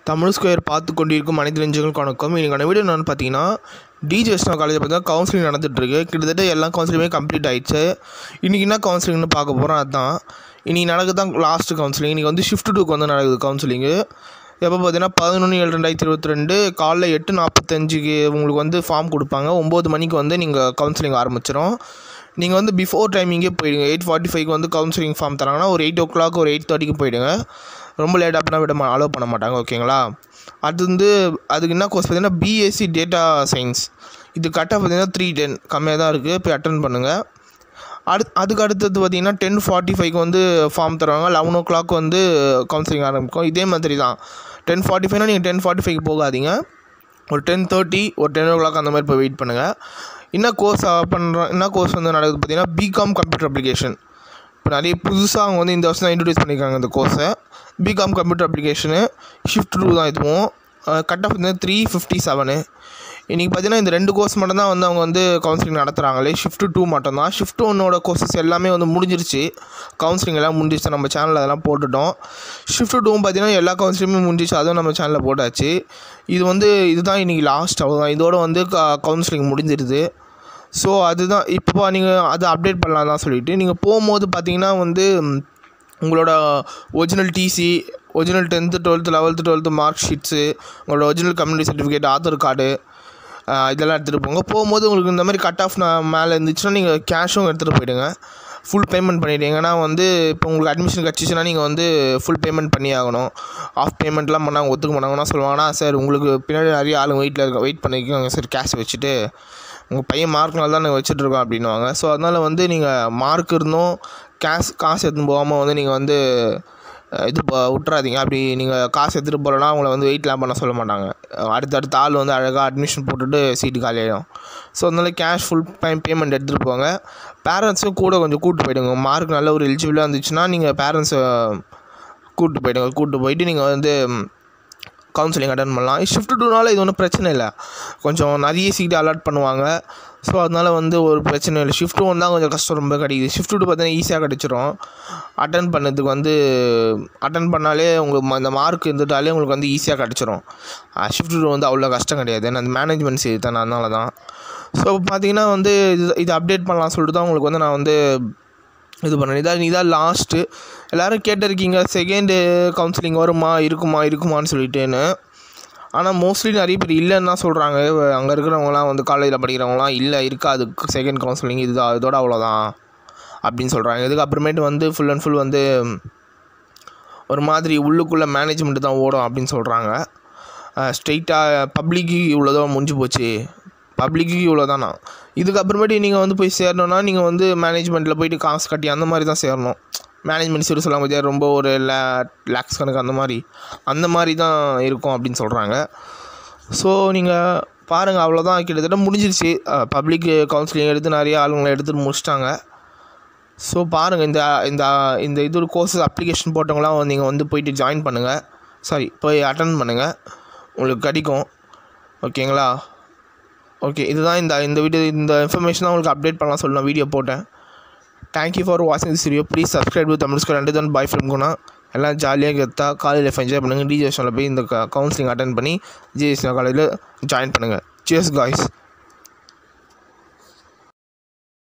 Tamil square பார்த்து கொண்டிருக்கும் அனைத்து நெஞ்சங்களுக்கும் வணக்கம் இன்றைக்கான வீடியோ என்னென்னு பார்த்தீங்கன்னா டிஜி வெஸ்டா காலேஜில் பார்த்தீங்கன்னா கவுன்சிலிங் நடந்துகிட்ருக்கு கிட்டத்தட்ட எல்லா கவுன்சிலிங்குமே கம்ப்ளீட் ஆயிடுச்சு இன்றைக்கி என்ன கவுன்சிலிங்னு பார்க்க போகிறோம் அதுதான் இன்றைக்கி நடக்குது தான் லாஸ்ட்டு கவுன்சிலிங் இன்றைக்கி வந்து ஷிஃப்ட் டூக்கு வந்து நடக்குது கவுன்சிலிங்கு எப்போ பார்த்தீங்கன்னா பதினொன்று ஏழு ரெண்டாயிரத்தி இருபத்தி ரெண்டு காலைல எட்டு நாற்பத்தஞ்சுக்கு உங்களுக்கு வந்து ஃபார்ம் கொடுப்பாங்க ஒம்பது மணிக்கு வந்து நீங்கள் கவுன்சிலிங் ஆரம்பிச்சிடும் நீங்கள் வந்து பிஃபோர் டைமிங்கே போயிடுங்க எயிட் ஃபார்ட்டி ஃபைவ்க்கு வந்து கவுன்சிலிங் ஃபார்ம் தராங்கன்னா ஒரு எயிட் ஓ கிளாக் ஒரு எயிட் தேர்ட்டிக்கு போயிடுங்க ரொம்ப லேட் அப்படின்னா விட அலோவ் பண்ண மாட்டாங்க ஓகேங்களா அது வந்து அதுக்கு என்ன கோர்ஸ் பார்த்தீங்கன்னா பிஎஸ்சி டேட்டா சயின்ஸ் இது கரெக்டாக பார்த்தீங்கன்னா த்ரீ டென் கம்மியாக தான் இருக்குது போய் அட்டன் பண்ணுங்கள் அடுத் அதுக்கு அடுத்தது பார்த்தீங்கன்னா டென் ஃபார்ட்டி ஃபைவ்க்கு வந்து ஃபார்ம் தருவாங்க லெவன் ஓ கிளாக் வந்து கவுன்சிலிங் ஆரம்பிக்கும் இதே மாதிரி தான் டென் ஃபார்ட்டி ஃபைவ்னா நீங்கள் டென் ஃபார்ட்டி ஃபைவ்க்கு போகாதீங்க ஒரு டென் தேர்ட்டி ஒரு டென் ஓ கிளாக் அந்த மாதிரி போய் வெயிட் பண்ணுங்கள் என்ன கோர்ஸ் பண்ணுறோம் என்ன கோர்ஸ் வந்து நடக்குது பார்த்தீங்கன்னா பிகாம் கம்ப்யூட்டர் அப்ளிகேஷன் இப்போ நிறைய புதுசாக அவங்க வந்து இந்த வருஷம் தான் இன்ட்ரடியூஸ் பண்ணியிருக்காங்க இந்த கோர்ஸை BCom computer application shift two தான் இதுவும் கட் ஆஃப் பார்த்தீங்கன்னா த்ரீ ஃபிஃப்டி செவனு இன்றைக்கி பார்த்தீங்கன்னா இந்த ரெண்டு கோர்ஸ் மட்டும் தான் வந்து அவங்க வந்து கவுன்சிலிங் நடத்துகிறாங்களே ஷிஃப்ட் டூ மட்டும் தான் ஷிஃப்ட் ஒன்னோட கோர்சஸ் எல்லாமே வந்து முடிஞ்சிருச்சு கவுன்சிலிங் எல்லாம் முடிஞ்சிருச்சு நம்ம சேனலில் அதெல்லாம் போட்டுட்டோம் ஷிஃப்ட் டூவும் பார்த்தீங்கன்னா எல்லா கவுன்சிலிங்குமே முடிஞ்சிச்சு அதுவும் நம்ம சேனலில் போட்டாச்சு இது வந்து இதுதான் இன்றைக்கி லாஸ்ட் அவ்வளோதான் இதோட வந்து கவுன்சிலிங் முடிஞ்சிருது ஸோ அதுதான் இப்போ நீங்கள் அதை அப்டேட் பண்ணலாம் தான் சொல்லிவிட்டு நீங்கள் போகும்போது பார்த்தீங்கன்னா வந்து உங்களோட original TC original tenth twelfth eleventh twelfth mark sheets உங்களோட original community certificate Aadhaar card இதெல்லாம் எடுத்துகிட்டு போங்க போகும்போது உங்களுக்கு இந்த மாதிரி கட் ஆஃப் நான் மேலே இருந்துச்சுன்னா நீங்கள் கேஷும் எடுத்துகிட்டு போயிடுங்க ஃபுல் பேமெண்ட் பண்ணிவிடுங்க ஏன்னா வந்து இப்போ உங்களுக்கு அட்மிஷன் கிடச்சிச்சின்னா நீங்கள் வந்து ஃபுல் பேமெண்ட் பண்ணி ஆகணும் ஆஃப் பேமெண்ட்லாம் பண்ணாங்க ஒத்துக்க மாட்டாங்கன்னா சொல்லுவாங்கன்னா சார் உங்களுக்கு பின்னாடி நிறைய ஆளுங்க வீட்டில் இருக்க வெயிட் பண்ணிக்கோங்க சார் கேஷ் வச்சுட்டு உங்கள் பையன் மார்க்னால தான் நாங்கள் வச்சுட்ருக்கோம் அப்படின்வாங்க ஸோ அதனால் வந்து நீங்கள் மார்க் இருந்தும் கேஷ் காசு எடுத்துன்னு போகாமல் வந்து நீங்கள் வந்து இது விட்றாதீங்க அப்படி நீங்கள் காசு எடுத்துகிட்டு போகலன்னா அவங்கள வந்து வெயிட்லாம் பண்ண சொல்ல மாட்டாங்க அடுத்தடுத்த ஆள் வந்து அழகாக அட்மிஷன் போட்டுட்டு சீட்டு காலி ஆகிடும் ஸோ அதனால கேஷ் ஃபுல் டைம் பேமெண்ட் எடுத்துகிட்டு போங்க பேரண்ட்ஸும் கூட கொஞ்சம் கூப்பிட்டு போயிடுங்க மார்க் நல்ல ஒரு எலிஜிபிளாக இருந்துச்சுன்னா நீங்கள் பேரண்ட்ஸை கூப்பிட்டு போயிடுங்க கூப்பிட்டு போயிட்டு நீங்கள் வந்து கவுன்சிலிங் அட்டன் பண்ணலாம் ஷிஃப்ட் டூனால இது ஒன்றும் பிரச்சனை இல்லை கொஞ்சம் நிறைய சீட்டு அலாட் பண்ணுவாங்க ஸோ அதனால் வந்து ஒரு பிரச்சனை இல்லை ஷிஃப்ட் ஒன் தான் கொஞ்சம் கஷ்டம் ரொம்ப கிடைக்குது ஷிஃப்ட் டூ பார்த்தீங்கன்னா ஈஸியாக கிடச்சிரும் அட்டன் பண்ணதுக்கு வந்து அட்டன் பண்ணாலே உங்களுக்கு அந்த மார்க் இருந்துட்டாலே உங்களுக்கு வந்து ஈஸியாக கிடச்சிரும் ஷிஃப்ட் டூ வந்து அவ்வளோ கஷ்டம் கிடையாது ஏன்னா அந்த மேனேஜ்மெண்ட் சீட் தானே அதனால தான் ஸோ பார்த்தீங்கன்னா வந்து இது இது அப்டேட் பண்ணலாம் சொல்லிட்டு தான் உங்களுக்கு வந்து நான் வந்து இது பண்ணேன் இதான் இதான் லாஸ்ட்டு எல்லோரும் கேட்டிருக்கீங்க செகண்டு கவுன்சிலிங் வருமா இருக்குமா இருக்குமான்னு சொல்லிட்டுன்னு ஆனால் மோஸ்ட்லி நிறைய பேர் இல்லைன்னு தான் சொல்கிறாங்க அங்கே இருக்கிறவங்களாம் வந்து காலேஜில் படிக்கிறவங்களாம் இல்லை இருக்காது செகண்ட் கவுன்சிலிங் இது இதோட அவ்வளோதான் அப்படின்னு சொல்கிறாங்க இதுக்கு அப்புறமேட்டு வந்து ஃபுல் அண்ட் ஃபுல் வந்து ஒரு மாதிரி உள்ளுக்குள்ளே மேனேஜ்மெண்ட்டு தான் ஓடும் அப்படின்னு சொல்கிறாங்க ஸ்ட்ரெயிட்டாக பப்ளிக்கு இவ்வளோதான் முடிஞ்சு போச்சு பப்ளிக்கு இவ்வளோ தானா இதுக்கப்புறமேட்டு நீங்கள் வந்து போய் சேரணுன்னா நீங்கள் வந்து மேனேஜ்மெண்ட்டில் போயிட்டு காசு கட்டி அந்த மாதிரி தான் சேரணும் மேனேஜ்மெண்ட் சீட் சொல்ல முடியாது ரொம்ப ஒரு லே லேக்ஸ் கணக்கு அந்த மாதிரி அந்த மாதிரி தான் இருக்கும் அப்படின்னு சொல்கிறாங்க ஸோ நீங்கள் பாருங்கள் அவ்வளோதான் கிட்டத்தட்ட முடிஞ்சிருச்சு பப்ளிக் கவுன்சிலிங் எடுத்து நிறைய ஆளுங்களை எடுத்துகிட்டு முடிச்சிட்டாங்க ஸோ பாருங்கள் இந்த இந்த இந்த இது கோர்சஸ் அப்ளிகேஷன் போட்டவங்களாம் நீங்கள் வந்து போயிட்டு ஜாயின் பண்ணுங்கள் சாரி போய் அட்டன் பண்ணுங்கள் உங்களுக்கு கிடைக்கும் ஓகேங்களா ஓகே இதுதான் இந்த இந்த வீடியோ இந்த இன்ஃபர்மேஷன் தான் உங்களுக்கு அப்டேட் பண்ணலாம் சொல்லி நான் வீடியோ போட்டேன் தேங்க்யூ ஃபார் வாட்சிங் this video please subscribe Tamil school ரெண்டு தான் பாய் ஃபிலிம் குணா எல்லாம் ஜாலியாக கெத்தா காலேஜ் லைஃப் என்ஜாய் பண்ணுங்கள் டிஜிஎஸ்னில் போய் இந்த கவுன்சிலிங் அட்டன் பண்ணி ஜிஎஸ்டி காலேஜில் ஜாயின் பண்ணுங்கள் சியர்ஸ் காய்ஸ்